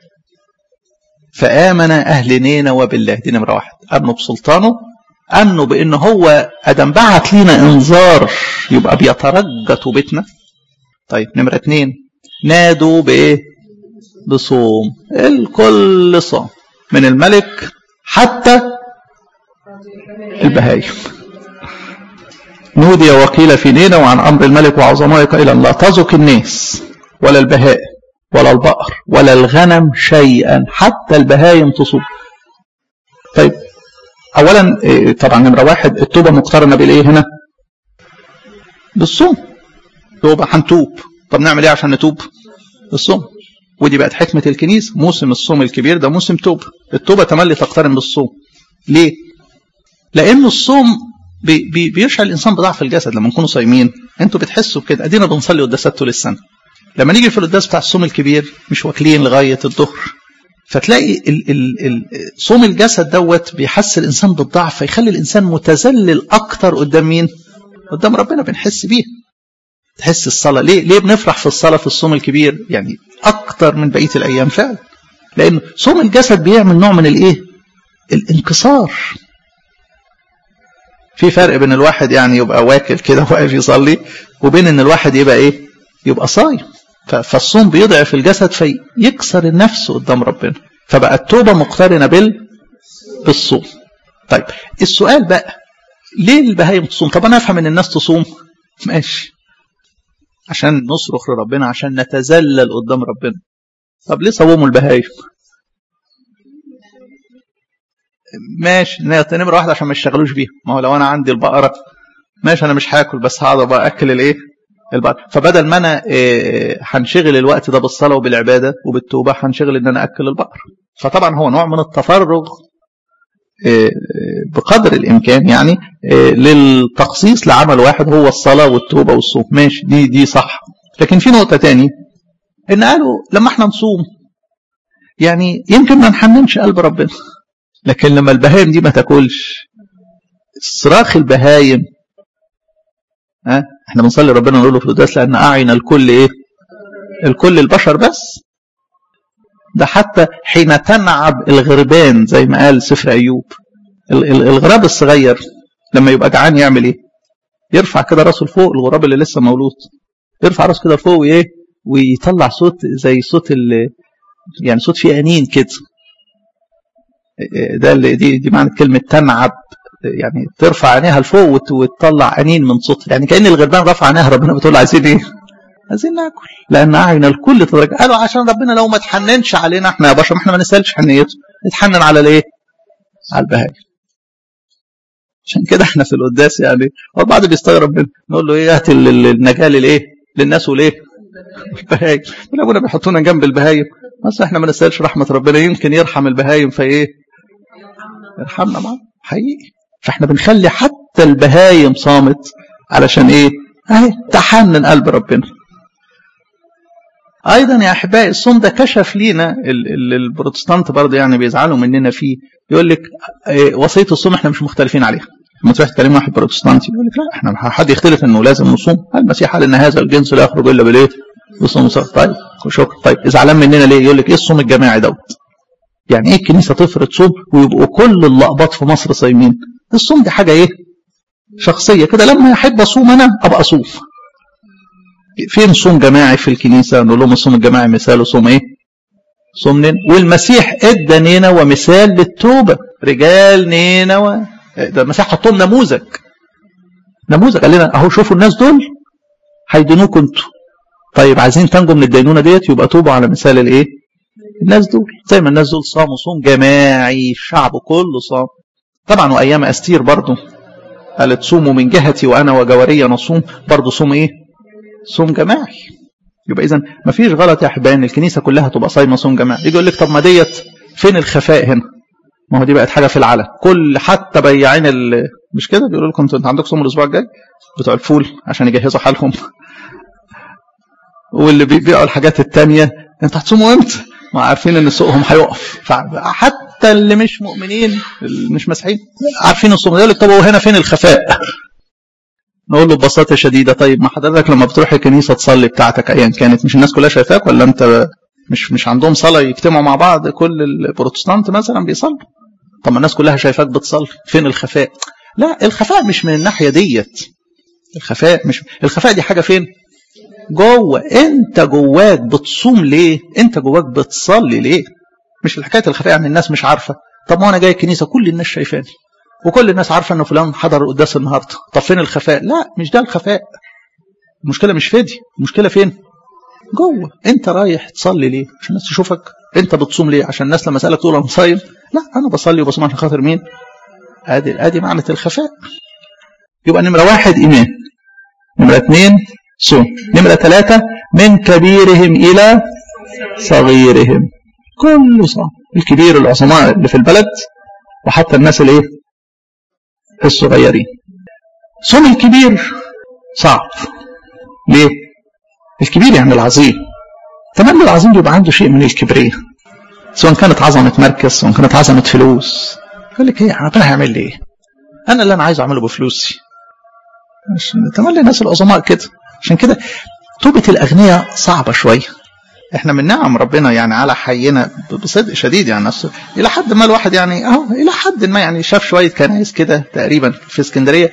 فآمن أهل نينوى بالله دي نمرة واحد أمنوا بسلطانه أمنوا بأن هو أدم بعت لنا إنذار يبقى بيترجى توبتنا طيب نمرة اتنين نادوا بإيه بصوم الكل صام من الملك حتى البهايم نودي وقيل في نينوى وعن أمر الملك وعظمائه قائلا لا تزك الناس ولا البهائم ولا البقر ولا الغنم شيئا حتى البهايم تصوم طيب اولا طبعا نمره واحد التوبه مقترنه بالايه هنا بالصوم توبه هنتوب طب نعمل ايه عشان نتوب الصوم ودي بقت حكمه الكنيسه موسم الصوم الكبير ده موسم توبه التوبه تملي تقترن بالصوم ليه لان الصوم بي بي بيشعر الانسان بضعف الجسد لما نكونوا صايمين انتوا بتحسوا بكده ادينا بنصلي قداسات طول السنه لما نيجي في القداس بتاع الصوم الكبير مش واكلين لغايه الظهر فتلاقي ال ال ال صوم الجسد دوت بيحس الانسان بالضعف فيخلي الانسان متذلل اكتر قدام مين؟ قدام ربنا بنحس بيه. تحس الصلاه ليه؟ ليه بنفرح في الصلاه في الصوم الكبير؟ يعني اكتر من بقيه الايام فعلا. لان صوم الجسد بيعمل نوع من الايه؟ الانكسار. في فرق بين الواحد يعني يبقى واكل كده واقف يصلي وبين ان الواحد يبقى ايه؟ يبقى صايم. فالصوم بيضعف الجسد فيكسر النفس قدام ربنا فبقى التوبة مقترنة بال بالصوم طيب السؤال بقى ليه البهايم تصوم طب انا افهم ان الناس تصوم ماشي عشان نصرخ لربنا عشان نتذلل قدام ربنا طب ليه صوموا البهايم ماشي نمرة واحدة عشان ما يشتغلوش بيها ما هو لو انا عندي البقرة ماشي انا مش هاكل بس هقعد بقى اكل الايه البقرة فبدل ما انا هنشغل الوقت ده بالصلاه وبالعباده وبالتوبه هنشغل ان انا اكل البقر فطبعا هو نوع من التفرغ بقدر الامكان يعني للتخصيص لعمل واحد هو الصلاه والتوبه والصوم ماشي دي دي صح لكن في نقطه تاني ان قالوا لما احنا نصوم يعني يمكن ما نحننش قلب ربنا لكن لما البهايم دي ما تاكلش صراخ البهايم ها احنا بنصلي ربنا نقول له في القداس لان اعين الكل ايه الكل البشر بس ده حتى حين تنعب الغربان زي ما قال سفر ايوب الغراب الصغير لما يبقى جعان يعمل ايه يرفع كده راسه لفوق الغراب اللي لسه مولود يرفع راسه كده لفوق وايه ويطلع صوت زي صوت ال يعني صوت فيه انين كده ده اللي دي دي معنى كلمه تنعب يعني ترفع عينيها لفوق وتطلع انين من صوت يعني كان الغربان رفع عينيها ربنا بتقول عايزين ايه؟ عايزين ناكل لان اعين الكل تدرك قالوا عشان ربنا لو ما تحننش علينا احنا يا بشر ما احنا ما نسالش حنيته نتحنن على الايه؟ على البهائم عشان كده احنا في القداس يعني هو البعض بيستغرب منه نقول له ايه هات النجاه للايه؟ للناس وليه؟ البهايم يقول ابونا بيحطونا جنب البهايم بس احنا ما نسالش رحمه ربنا يمكن يرحم البهايم فايه؟ يرحمنا معاه حقيقي فاحنا بنخلي حتى البهايم صامت علشان ايه اهي تحنن قلب ربنا ايضا يا احبائي الصوم ده كشف لينا البروتستانت برضه يعني بيزعلوا مننا فيه يقول لك وصيه الصوم احنا مش مختلفين عليها لما تروح تكلم واحد بروتستانتي يقول لك لا احنا حد يختلف انه لازم نصوم المسيح قال ان هذا الجنس لا يخرج الا بالايه؟ بالصوم طيب شكرا طيب زعلان مننا ليه؟ يقول لك ايه الصوم الجماعي دوت؟ يعني ايه الكنيسه تفرض صوم ويبقوا كل اللقبات في مصر صايمين؟ الصوم دي حاجه ايه؟ شخصيه كده لما احب اصوم انا ابقى اصوم. فين صوم جماعي في الكنيسه؟ نقول لهم الصوم الجماعي مثاله صوم ايه؟ صوم نينا والمسيح ادى نينا ومثال للتوبه رجال نينا ده المسيح حط لهم نموذج نموذج قال لنا اهو شوفوا الناس دول هيدينوكوا انتوا طيب عايزين تنجوا من الدينونه ديت يبقى توبوا على مثال الايه؟ الناس دول زي ما الناس دول صاموا صوم جماعي الشعب كله صام طبعا وايام استير برضه قالت صوموا من جهتي وانا وجواريا نصوم برضه صوم ايه؟ صوم جماعي يبقى اذا ما فيش غلط يا احبائي ان الكنيسه كلها تبقى صايمه صوم جماعي يجي يقول لك طب ما ديت فين الخفاء هنا؟ ما هو دي بقت حاجه في العلن كل حتى بياعين ال... مش كده بيقولوا لكم انتوا عندكم صوم الاسبوع الجاي بتوع الفول عشان يجهزوا حالهم واللي بيبيعوا الحاجات التانية انت هتصوموا امتى؟ ما عارفين ان سوقهم هيقف فحتى اللي مش مؤمنين اللي مش مسيحيين عارفين الصوم يقول لك طب هو هنا فين الخفاء؟ نقول له ببساطة شديدة طيب ما حضرتك لما بتروح الكنيسة تصلي بتاعتك أيا كانت مش الناس كلها شايفاك ولا أنت مش مش عندهم صلاة يجتمعوا مع بعض كل البروتستانت مثلا بيصلوا طب ما الناس كلها شايفاك بتصلي فين الخفاء؟ لا الخفاء مش من الناحية ديت الخفاء مش الخفاء دي حاجة فين؟ جوه انت جواك بتصوم ليه؟ انت جواك بتصلي ليه؟ مش الحكايه الخفاء يعني الناس مش عارفه طب ما انا جاي الكنيسه كل الناس شايفاني وكل الناس عارفه ان فلان حضر قداس النهارده طب فين الخفاء لا مش ده الخفاء المشكله مش في دي المشكله فين جوه انت رايح تصلي ليه عشان الناس تشوفك انت بتصوم ليه عشان الناس لما اسالك تقول انا صايم لا انا بصلي وبصوم عشان خاطر مين ادي ادي معنى الخفاء يبقى نمره واحد ايمان نمره اثنين صوم نمره ثلاثه من كبيرهم الى صغيرهم كل صام الكبير العظماء اللي في البلد وحتى الناس الايه الصغيرين صوم الكبير صعب ليه الكبير يعني العظيم تمام العظيم بيبقى عنده شيء من الكبرية سواء كانت عظمة مركز سواء كانت عظمة فلوس يقول لك ايه ربنا هيعمل لي ايه انا اللي انا عايز اعمله بفلوسي تمام الناس العظماء كده عشان كده توبة الأغنياء صعبة شوية احنا من نعم ربنا يعني على حينا بصدق شديد يعني الى حد ما الواحد يعني اهو الى حد ما يعني شاف شويه كنايس كده تقريبا في اسكندريه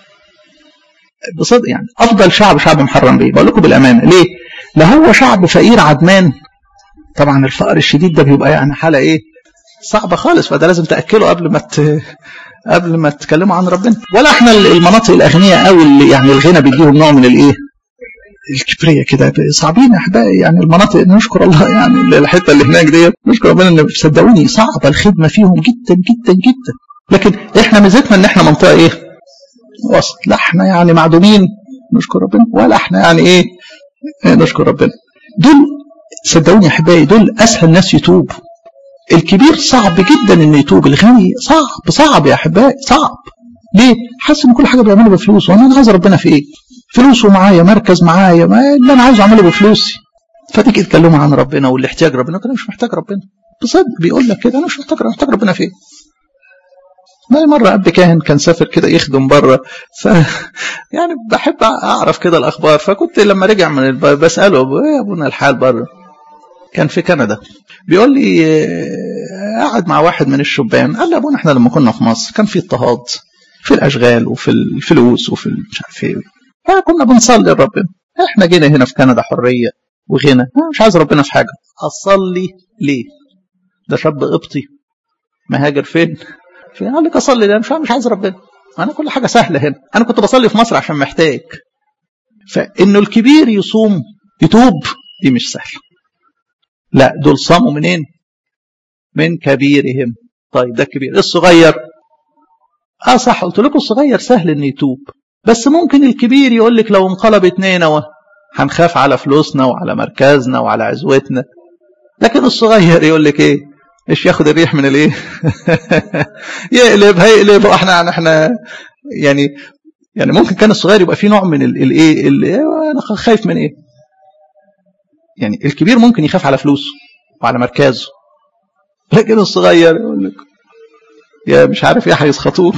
بصدق يعني افضل شعب شعب محرم بيه بقول لكم بالامانه ليه؟ لا هو شعب فقير عدمان طبعا الفقر الشديد ده بيبقى يعني حاله ايه؟ صعبه خالص فده لازم تاكله قبل ما ت... قبل ما تتكلموا عن ربنا ولا احنا المناطق الاغنياء قوي اللي يعني الغنى بيديهم نوع من الايه؟ الكبريه كده صعبين يا احبائي يعني المناطق نشكر الله يعني الحته اللي هناك ديت نشكر ربنا ان صدقوني صعبه الخدمه فيهم جدا جدا جدا لكن احنا ميزتنا ان احنا منطقه ايه؟ وسط لا احنا يعني معدومين نشكر ربنا ولا احنا يعني ايه نشكر ربنا دول صدقوني يا احبائي دول اسهل ناس يتوب الكبير صعب جدا انه يتوب الغني صعب صعب يا احبائي صعب ليه؟ حاسس ان كل حاجه بيعملها بفلوس وانا عايز ربنا في ايه؟ فلوسه معايا مركز معايا ما اللي انا عايزه اعمله بفلوسي فتيجي تكلموا عن ربنا واللي احتياج ربنا انا مش محتاج ربنا بصدق بيقول لك كده انا مش محتاج محتاج ربنا في ايه؟ ما مرة أب كاهن كان سافر كده يخدم بره ف يعني بحب أعرف كده الأخبار فكنت لما رجع من الب... بسأله يا أبونا الحال بره كان في كندا بيقول لي قعد مع واحد من الشبان قال لي أبونا إحنا لما كنا في مصر كان في اضطهاد في الأشغال وفي الفلوس وفي مش عارف إيه فكنا بنصلي لربنا احنا جينا هنا في كندا حرية وغنى مش عايز ربنا في حاجة أصلي ليه ده شاب قبطي مهاجر فين فين قال لك أصلي ده مش مش عايز ربنا أنا كل حاجة سهلة هنا أنا كنت بصلي في مصر عشان محتاج فإنه الكبير يصوم يتوب دي مش سهلة لا دول صاموا منين من كبيرهم طيب ده كبير الصغير اه صح قلت لكم الصغير سهل انه يتوب بس ممكن الكبير يقول لك لو انقلبت نينوى هنخاف على فلوسنا وعلى مركزنا وعلى عزوتنا لكن الصغير يقول لك ايه ايش ياخد الريح من الايه يقلب هيقلب احنا احنا يعني يعني ممكن كان الصغير يبقى فيه نوع من الايه انا خايف من ايه يعني الكبير ممكن يخاف على فلوسه وعلى مركزه لكن الصغير يقول لك يا مش عارف ايه هيسخطوك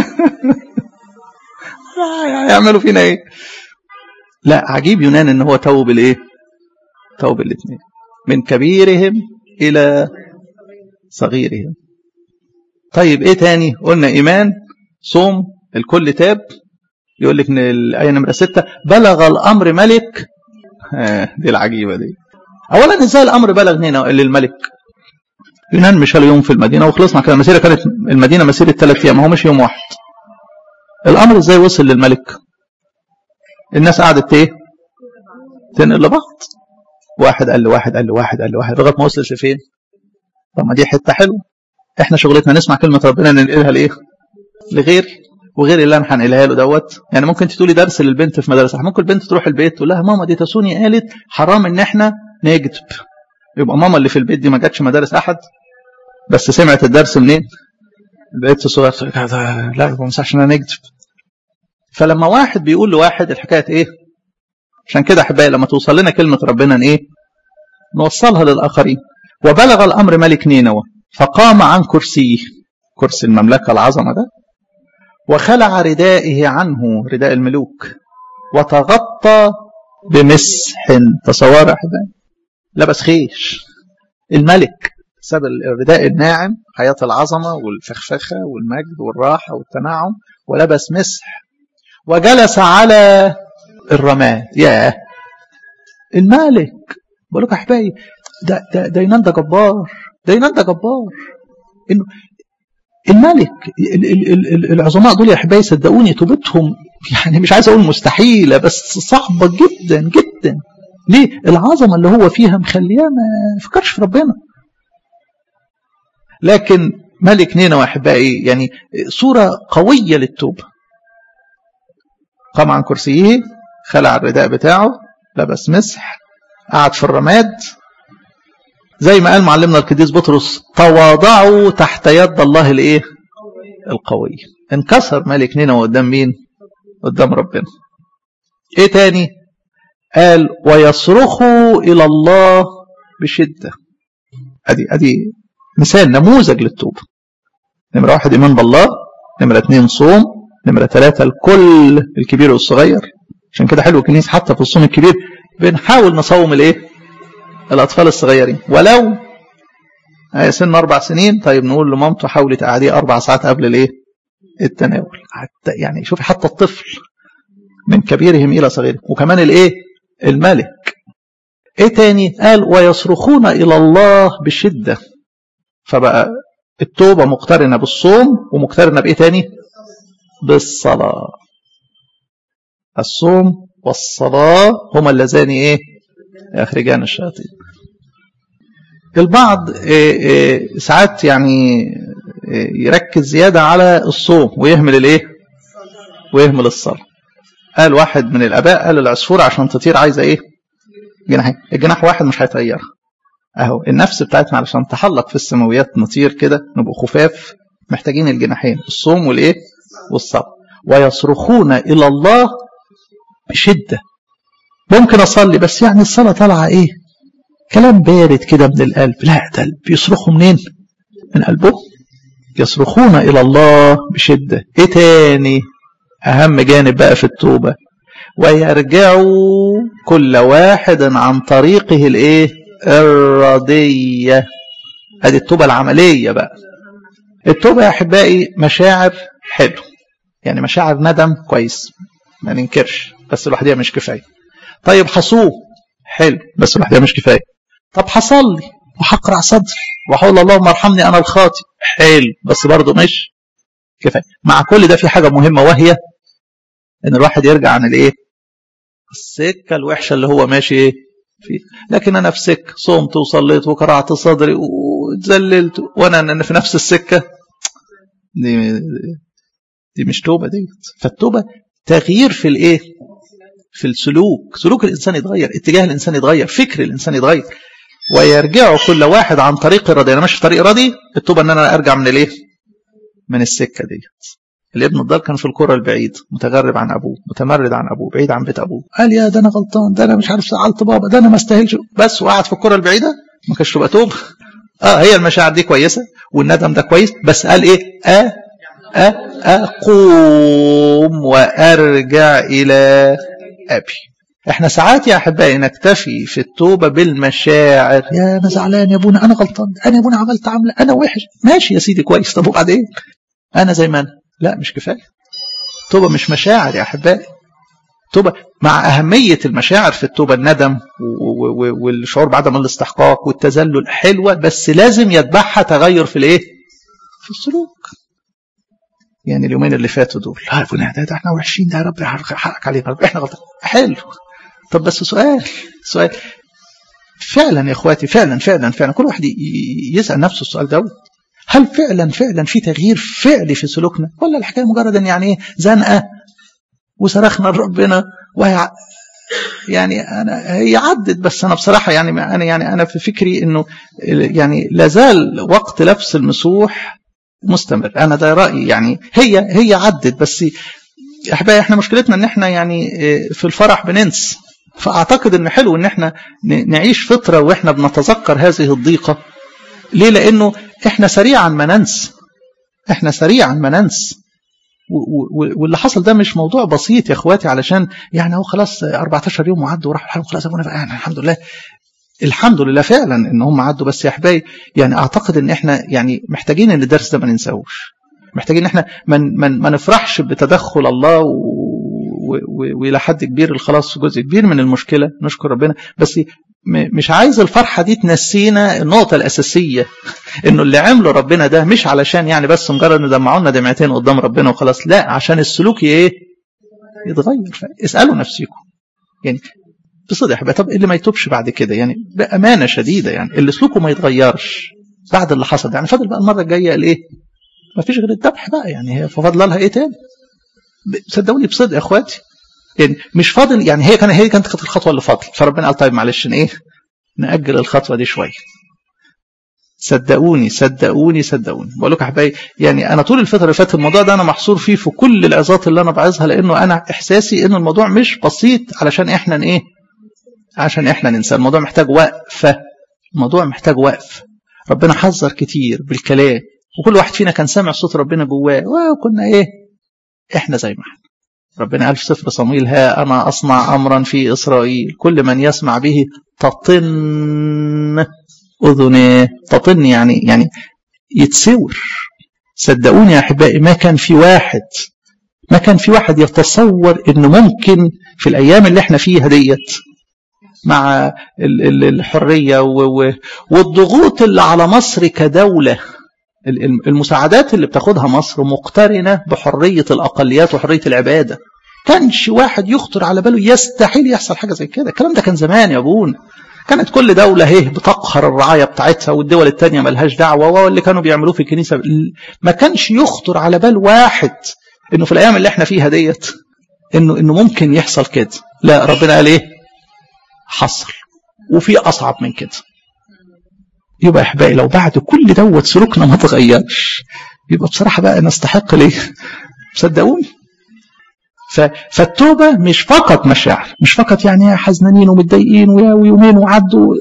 هيعملوا فينا ايه لا عجيب يونان ان هو توب الايه توب الاثنين من كبيرهم الى صغيرهم طيب ايه تاني قلنا ايمان صوم الكل تاب يقول لك ان الايه نمره ستة بلغ الامر ملك آه دي العجيبه دي اولا ازاي الامر بلغ هنا للملك يونان مشى يوم في المدينه وخلصنا كده المسيره كانت المدينه مسيره ثلاث ايام هو مش يوم واحد الامر ازاي وصل للملك الناس قعدت ايه تنقل لبعض واحد قال لواحد قال لواحد قال لواحد لغايه ما وصلت لفين طب ما دي حته حلوه احنا شغلتنا نسمع كلمه ربنا ننقلها لايه لغير وغير اللي انا هنقلها له دوت يعني ممكن انت تقولي درس للبنت في مدرسه ممكن البنت تروح البيت تقول لها ماما دي تسوني قالت حرام ان احنا نكذب يبقى ماما اللي في البيت دي ما جاتش مدارس احد بس سمعت الدرس منين البيت الصغير لا ما ينفعش ان انا نكذب فلما واحد بيقول لواحد الحكايه ايه عشان كده احبائي لما توصل لنا كلمه ربنا ايه نوصلها للاخرين وبلغ الامر ملك نينوى فقام عن كرسيه كرسي المملكه العظمه ده وخلع ردائه عنه رداء الملوك وتغطى بمسح تصور احبائي لبس خيش الملك ساب الرداء الناعم حياة العظمة والفخفخة والمجد والراحة والتنعم ولبس مسح وجلس على الرماد ياه الملك بقول لكم احبائي ده ده ده ينان ده جبار ده ينان ده جبار انه الملك العظماء دول يا احبائي صدقوني توبتهم يعني مش عايز اقول مستحيله بس صعبه جدا جدا ليه العظمه اللي هو فيها مخلياه ما يفكرش في ربنا لكن ملك نينوى احبائي يعني صوره قويه للتوبه قام عن كرسيه خلع الرداء بتاعه لبس مسح قعد في الرماد زي ما قال معلمنا القديس بطرس تواضعوا تحت يد الله الايه القوي انكسر ملك نينوى قدام مين قدام ربنا ايه تاني قال ويصرخوا الى الله بشده ادي ادي مثال نموذج للتوبه نمره واحد ايمان بالله نمره اثنين صوم نمره ثلاثه الكل الكبير والصغير عشان كده حلو الكنيسه حتى في الصوم الكبير بنحاول نصوم الايه الاطفال الصغيرين ولو سن اربع سنين طيب نقول لمامته حاولي تقعديه اربع ساعات قبل الايه التناول حتى يعني شوفي حتى الطفل من كبيرهم الى صغيرهم وكمان الايه الملك ايه تاني قال ويصرخون الى الله بشده فبقى التوبه مقترنه بالصوم ومقترنه بايه تاني بالصلاه الصوم والصلاه هما اللذان ايه يخرجان الشياطين البعض ساعات يعني يركز زيادة على الصوم ويهمل الايه ويهمل الصلاة قال واحد من الاباء قال العصفور عشان تطير عايزة ايه جناحين الجناح واحد مش هيطيرها اهو النفس بتاعتنا علشان تحلق في السماويات نطير كده نبقى خفاف محتاجين الجناحين الصوم والايه والصلاة ويصرخون الى الله بشدة ممكن اصلي بس يعني الصلاة طالعة ايه كلام بارد كده من القلب لا ده بيصرخوا منين من قلبه يصرخون إلى الله بشدة إيه تاني أهم جانب بقى في التوبة ويرجعوا كل واحد عن طريقه الإيه الردية هذه التوبة العملية بقى التوبة يا أحبائي مشاعر حلو يعني مشاعر ندم كويس ما ننكرش بس لوحدها مش كفاية طيب حصوه حلو بس لوحدها مش كفاية طب هصلي وهقرع صدري وهقول اللهم ارحمني انا الخاطئ حلو بس برضه مش كفايه مع كل ده في حاجه مهمه وهي ان الواحد يرجع عن الايه السكه الوحشه اللي هو ماشي ايه فيه لكن انا في سكه صمت وصليت وقرعت صدري واتذللت وانا في نفس السكه دي دي مش توبه ديت فالتوبه تغيير في الايه في السلوك سلوك الانسان يتغير اتجاه الانسان يتغير فكر الانسان يتغير ويرجع كل واحد عن طريق الرضي انا ماشي في طريق راضي التوبه ان انا ارجع من الايه من السكه ديت الابن الضال كان في القرى البعيد متغرب عن ابوه متمرد عن ابوه بعيد عن بيت ابوه قال يا ده انا غلطان ده انا مش عارف زعلت بابا ده انا ما استاهلش بس وقعد في القرى البعيده ما كانش تبقى توب اه هي المشاعر دي كويسه والندم ده كويس بس قال ايه اه اه اقوم وارجع الى ابي احنا ساعات يا احبائي نكتفي في التوبه بالمشاعر يا انا زعلان يا ابونا انا غلطان انا يا ابونا عملت عمله انا وحش ماشي يا سيدي كويس طب وبعدين انا زي ما انا لا مش كفايه توبه مش مشاعر يا احبائي توبه مع اهميه المشاعر في التوبه الندم والشعور بعدم الاستحقاق والتذلل حلوه بس لازم يتبعها تغير في الايه في السلوك يعني اليومين اللي فاتوا دول لا يا ده, ده احنا وحشين ده يا رب حقك علينا يا رب احنا غلطان حلو طب بس سؤال سؤال فعلا يا اخواتي فعلا فعلا فعلا كل واحد يسال نفسه السؤال دوت هل فعلا فعلا في تغيير فعلي في سلوكنا ولا الحكايه مجرد ان يعني ايه زنقه وصرخنا لربنا وهي يعني انا هي عدت بس انا بصراحه يعني انا يعني انا في فكري انه يعني لازال وقت لبس المسوح مستمر انا ده رايي يعني هي هي عدت بس احبائي احنا مشكلتنا ان احنا يعني في الفرح بننسى فاعتقد ان حلو ان احنا نعيش فتره واحنا بنتذكر هذه الضيقه ليه لانه احنا سريعا ما ننسى احنا سريعا ما ننسى واللي حصل ده مش موضوع بسيط يا اخواتي علشان يعني هو خلاص 14 يوم وعدوا وراحوا الحلم خلاص ابونا بقى يعني الحمد لله الحمد لله فعلا ان هم عدوا بس يا احبائي يعني اعتقد ان احنا يعني محتاجين ان الدرس ده ما ننساهوش محتاجين ان احنا من من ما نفرحش بتدخل الله والى حد كبير الخلاص في جزء كبير من المشكله نشكر ربنا بس مش عايز الفرحة دي تنسينا النقطة الأساسية إنه اللي عمله ربنا ده مش علشان يعني بس مجرد ندمعوا لنا دمعتين قدام ربنا وخلاص لا عشان السلوك إيه؟ يتغير اسألوا نفسيكم يعني بصدق بقى طب اللي ما يتوبش بعد كده يعني بأمانة شديدة يعني اللي سلوكه ما يتغيرش بعد اللي حصل يعني فاضل بقى المرة الجاية قال إيه؟ ما فيش غير الذبح بقى يعني هي ففضل لها إيه تاني؟ صدقوني بصدق يا إخواتي يعني مش فاضل يعني هي كان هي كانت كانت الخطوه اللي فاضل فربنا قال طيب معلش ايه ناجل الخطوه دي شويه صدقوني صدقوني صدقوني بقول لكم يا حبايبي يعني انا طول الفتره اللي فاتت الموضوع ده انا محصور فيه في كل العظات اللي انا بعظها لانه انا احساسي ان الموضوع مش بسيط علشان احنا ايه عشان احنا ننسى الموضوع محتاج وقفه الموضوع محتاج وقف ربنا حذر كتير بالكلام وكل واحد فينا كان سامع صوت ربنا جواه وكنا ايه احنا زي ما احنا ربنا قال في سفر صمويل ها أنا أصنع أمرا في إسرائيل كل من يسمع به تطن أذنيه تطن يعني يعني يتسور صدقوني يا أحبائي ما كان في واحد ما كان في واحد يتصور إنه ممكن في الأيام اللي احنا فيها ديت مع الحرية والضغوط اللي على مصر كدولة المساعدات اللي بتاخدها مصر مقترنة بحرية الأقليات وحرية العبادة كانش واحد يخطر على باله يستحيل يحصل حاجة زي كده الكلام ده كان زمان يا أبونا كانت كل دولة هي بتقهر الرعاية بتاعتها والدول التانية ملهاش دعوة واللي كانوا بيعملوه في الكنيسة ما كانش يخطر على بال واحد انه في الايام اللي احنا فيها ديت انه انه ممكن يحصل كده لا ربنا قال ايه حصل وفي اصعب من كده يبقى احبائي لو بعد كل دوت سلوكنا ما اتغيرش يبقى بصراحه بقى نستحق ليه صدقوني فالتوبه مش فقط مشاعر مش فقط يعني حزنانين ومتضايقين ويومين وعدوا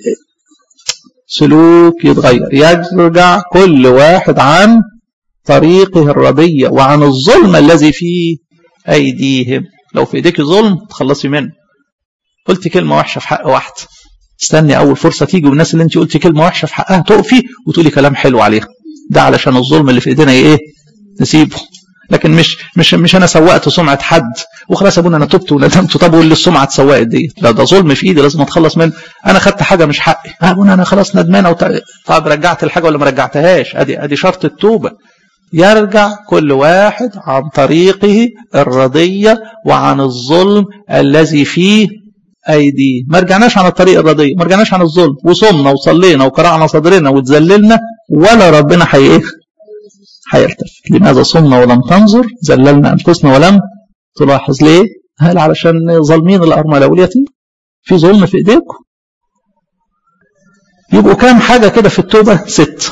سلوك يتغير يرجع كل واحد عن طريقه الردية وعن الظلم الذي في أيديهم لو في إيديك ظلم تخلصي منه قلت كلمة وحشة في حق واحد استني أول فرصة تيجي والناس اللي أنت قلت كلمة وحشة في حقها تقفي وتقولي كلام حلو عليها ده علشان الظلم اللي في إيدينا إيه نسيبه لكن مش مش مش انا سوقت سمعه حد وخلاص يا ابونا انا تبت وندمت طب واللي السمعه اتسوقت دي لا ده ظلم في ايدي لازم اتخلص منه انا خدت حاجه مش حقي يا ابونا انا خلاص ندمانه وت... طب رجعت الحاجه ولا ما رجعتهاش ادي ادي شرط التوبه يرجع كل واحد عن طريقه الرضيه وعن الظلم الذي فيه ايديه ما رجعناش عن الطريق الرضيه ما رجعناش عن الظلم وصمنا وصلينا وقرعنا صدرنا وتذللنا ولا ربنا هي هيرتفع لماذا صمنا ولم تنظر ذللنا أنفسنا ولم تلاحظ ليه هل علشان ظالمين الأرملة واليتيم في ظلم في إيديكم يبقوا كام حاجة كده في التوبة ست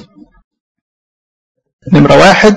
نمرة واحد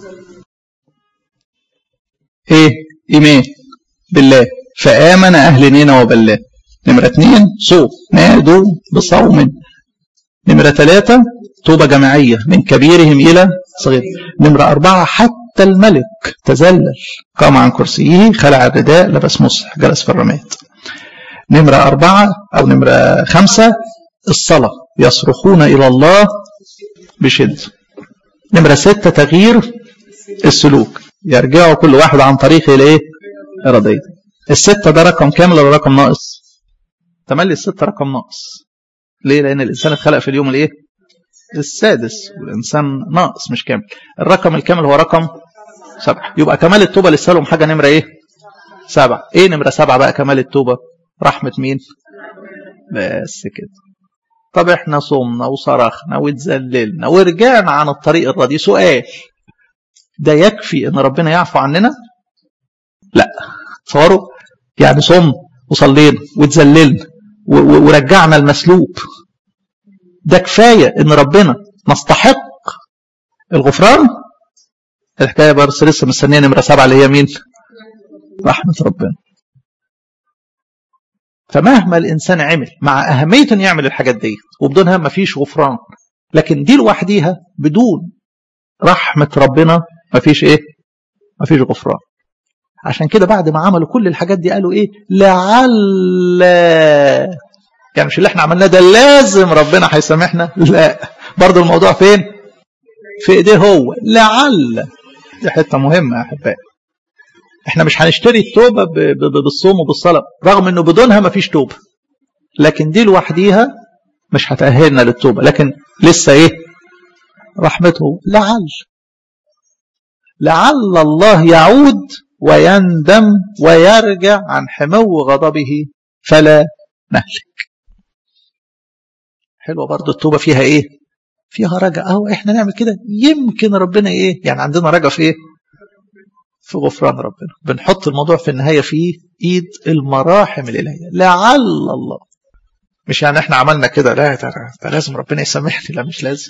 ايه ايمان بالله فآمن أهل نينا وبالله نمرة اثنين صوم نادوا بصوم نمرة ثلاثة توبة جماعية من كبيرهم إلى صغير نمرة أربعة حتى الملك تزلل قام عن كرسيه خلع الرداء لبس مصح جلس في الرماد نمرة أربعة أو نمرة خمسة الصلاة يصرخون إلى الله بشدة نمرة ستة تغيير السلوك يرجعوا كل واحد عن طريق إلى إرادية الستة ده رقم كامل ولا رقم ناقص تملي الستة رقم ناقص ليه لأن الإنسان اتخلق في اليوم الإيه السادس والإنسان ناقص مش كامل الرقم الكامل هو رقم سبعة يبقى كمال التوبة لسه لهم حاجة نمرة إيه سبعة إيه نمرة سبعة بقى كمال التوبة رحمة مين بس كده طب احنا صمنا وصرخنا واتذللنا ورجعنا عن الطريق الردي سؤال ده يكفي ان ربنا يعفو عننا لا تصوروا يعني صم وصلينا واتذللنا ورجعنا المسلوب ده كفاية ان ربنا نستحق الغفران الحكاية بس لسه مستنية نمرة سبعة اللي هي مين رحمة ربنا فمهما الإنسان عمل مع أهمية أن يعمل الحاجات دي وبدونها ما فيش غفران لكن دي لوحديها بدون رحمة ربنا ما فيش إيه ما فيش غفران عشان كده بعد ما عملوا كل الحاجات دي قالوا إيه لعل يعني مش اللي احنا عملناه ده لازم ربنا هيسامحنا لا برضه الموضوع فين في ايديه هو لعل دي حته مهمه يا احبائي احنا مش هنشتري التوبه بالصوم وبالصلاه رغم انه بدونها ما فيش توبه لكن دي لوحديها مش هتاهلنا للتوبه لكن لسه ايه رحمته لعل لعل الله يعود ويندم ويرجع عن حمو غضبه فلا نهلك حلوه برضه التوبه فيها ايه فيها رجاء اهو احنا نعمل كده يمكن ربنا ايه يعني عندنا رجاء في ايه في غفران ربنا بنحط الموضوع في النهايه في ايد المراحم الالهيه لعل الله مش يعني احنا عملنا كده لا ده, ده لازم ربنا يسامحني لا مش لازم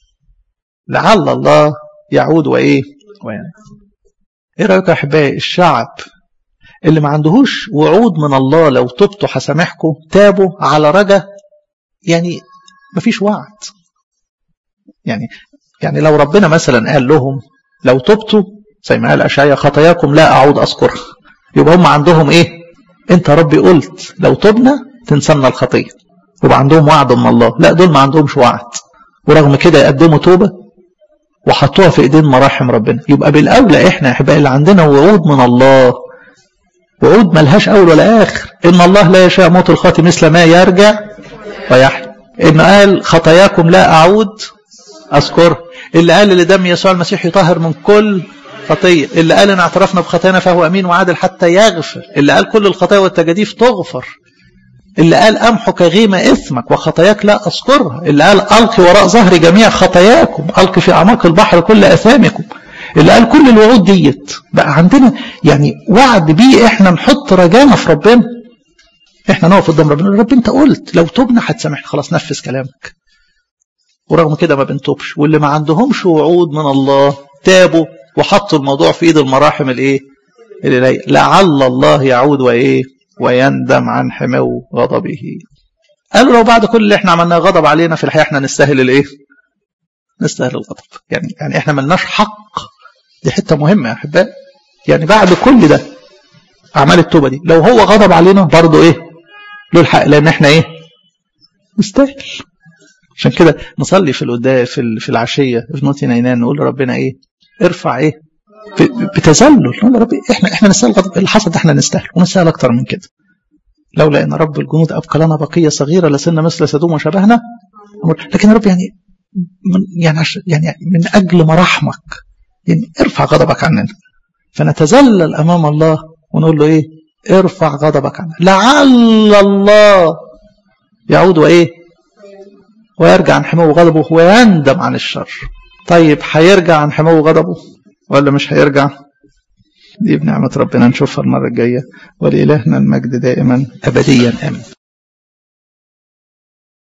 لعل الله يعود وايه ويعني. ايه رايك يا احبائي الشعب اللي ما عندهوش وعود من الله لو تبتوا هسامحكم تابوا على رجا يعني ما فيش وعد يعني يعني لو ربنا مثلا قال لهم لو تبتوا زي ما قال اشعيا خطاياكم لا اعود اذكرها يبقى هم عندهم ايه انت ربي قلت لو تبنا تنسلنا الخطيه يبقى عندهم وعد من الله لا دول ما عندهمش وعد ورغم كده يقدموا توبه وحطوها في ايدين مراحم ربنا يبقى بالاولى احنا يا احبائي اللي عندنا وعود من الله وعود ملهاش اول ولا اخر ان الله لا يشاء موت الخاطئ مثل ما يرجع ويحيى إن قال خطاياكم لا أعود أذكر اللي قال لدم يسوع المسيح يطهر من كل خطية اللي قال إن اعترفنا بخطايانا فهو أمين وعادل حتى يغفر اللي قال كل الخطايا والتجاديف تغفر اللي قال أمحو كغيمة إثمك وخطاياك لا أذكرها اللي قال ألقي وراء ظهري جميع خطاياكم ألقي في أعماق البحر كل أثامكم اللي قال كل الوعود ديت بقى عندنا يعني وعد بيه احنا نحط رجانا في ربنا احنا نقف قدام ربنا رب انت قلت لو تبنا هتسامحنا خلاص نفذ كلامك ورغم كده ما بنتوبش واللي ما عندهمش وعود من الله تابوا وحطوا الموضوع في ايد المراحم الايه الالهيه لعل الله يعود وايه ويندم عن حمو غضبه قالوا لو بعد كل اللي احنا عملناه غضب علينا في الحقيقه احنا نستاهل الايه نستاهل الغضب يعني يعني احنا ملناش حق دي حته مهمه يا احبائي يعني بعد كل ده اعمال التوبه دي لو هو غضب علينا برضه ايه له الحق لان احنا ايه نستاهل عشان كده نصلي في القداء في في العشيه في نوتي نينان نقول لربنا ايه ارفع ايه بتذلل نقول يا رب احنا احنا نستاهل الغضب اللي حصل ده احنا نستاهل ونستاهل اكتر من كده لولا ان رب الجنود ابقى لنا بقيه صغيره لسنا مثل سدوم وشبهنا لكن يا رب يعني من يعني يعني من اجل مراحمك يعني ارفع غضبك عننا فنتذلل امام الله ونقول له ايه ارفع غضبك عنه لعل الله يعود وايه ويرجع عن حمو غضبه ويندم عن الشر طيب هيرجع عن حمو غضبه ولا مش هيرجع دي بنعمة ربنا نشوفها المرة الجاية ولإلهنا المجد دائما أبديا آمين